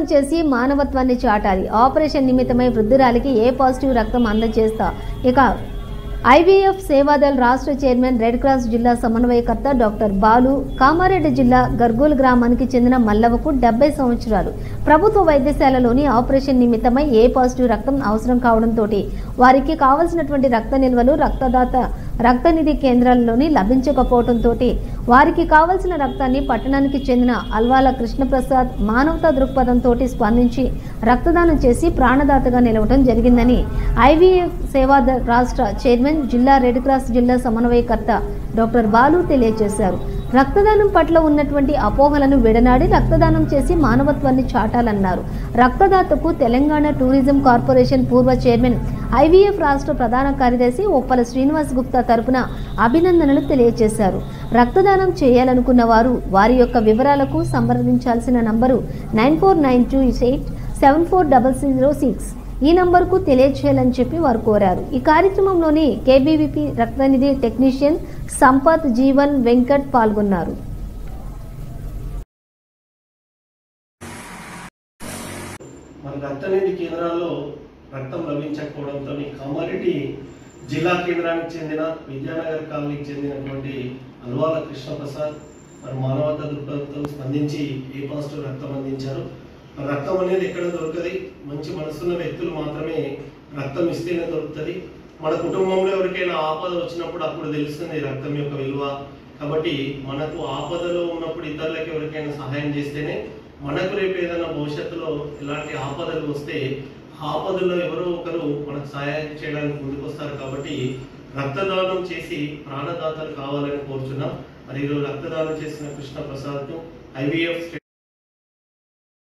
రక్తదానం చేసి మానవత్వాన్ని చాటాలి ఆపరేషన్ నిమిత్తమై వృద్ధురాలికి ఏ పాజిటివ్ రక్తం అందజేస్తా ఇక ఐవీఎఫ్ సేవాదల్ రాష్ట్ర చైర్మన్ రెడ్ క్రాస్ జిల్లా సమన్వయకర్త డాక్టర్ బాలు కామారెడ్డి జిల్లా గర్గోల్ గ్రామానికి చెందిన మల్లవకు డెబ్బై సంవత్సరాలు ప్రభుత్వ వైద్యశాలలోని ఆపరేషన్ నిమిత్తమై ఏ పాజిటివ్ రక్తం అవసరం కావడంతో వారికి కావలసినటువంటి రక్త నిల్వలు రక్తదాత రక్తనిధి కేంద్రాల్లోని లభించకపోవడంతో వారికి కావలసిన రక్తాన్ని పట్టణానికి చెందిన అల్వాల కృష్ణప్రసాద్ మానవతా దృక్పథంతో స్పందించి రక్తదానం చేసి ప్రాణదాతగా నిలవడం జరిగిందని ఐవీఎఫ్ సేవా ద- రాష్ట్ర చైర్మన్ జిల్లా రెడ్ క్రాస్ జిల్లా సమన్వయకర్త డాక్టర్ బాలు తెలియజేశారు రక్తదానం పట్ల ఉన్నటువంటి అపోహలను విడనాడి రక్తదానం చేసి మానవత్వాన్ని చాటాలన్నారు రక్తదాతకు తెలంగాణ టూరిజం కార్పొరేషన్ పూర్వ చైర్మన్ ఐవీఎఫ్ రాష్ట్ర ప్రధాన కార్యదర్శి ఉప్పల శ్రీనివాస్ గుప్తా తరపున అభినందనలు తెలియజేశారు రక్తదానం చేయాలనుకున్న వారు వారి యొక్క వివరాలకు సంప్రదించాల్సిన number nine four nine two eight seven four double zero six ఈ నంబర్కు తెలియచేయాలని చెప్పి వారు కోరారు ఈ కార్యక్రమంలోని కేబీవీపీ రక్తనిధి టెక్నీషియన్ సంపత్ జీవన్ వెంకట్ పాల్గొన్నారు మన రక్తనిధి కేంద్రాల్లో రక్తం లభించకపోవడంతో కామారెడ్డి జిల్లా కేంద్రానికి చెందిన విద్యానగర్ కాలనీకి చెందినటువంటి అల్వాల కృష్ణప్రసాద్ మరి మానవతా దృక్పథంతో స్పందించి ఏ పాజిటివ్ రక్తం అందించారు మరి రక్తం అనేది ఎక్కడ దొరకది మంచి మనసున్న వ్యక్తులు మాత్రమే రక్తం ఇస్తేనే దొరుకుతుంది మన కుటుంబంలో ఎవరికైనా ఆపద వచ్చినప్పుడు అప్పుడు తెలుస్తుంది రక్తం యొక్క విలువ కాబట్టి మనకు ఆపదలో ఉన్నప్పుడు ఇతరులకు ఎవరికైనా సహాయం చేస్తేనే మనకు రేపు ఏదైనా భవిష్యత్తులో ఇలాంటి ఆపదలు వస్తే ఆపదల్లో ఎవరో ఒకరు మనకు సహాయం చేయడానికి ముందుకొస్తారు కాబట్టి రక్తదానం చేసి ప్రాణదాతలు కావాలని కోరుచున్నాం మరి ఈరోజు రక్తదానం చేసిన కృష్ణ ప్రసాద్ ఐవీఎఫ్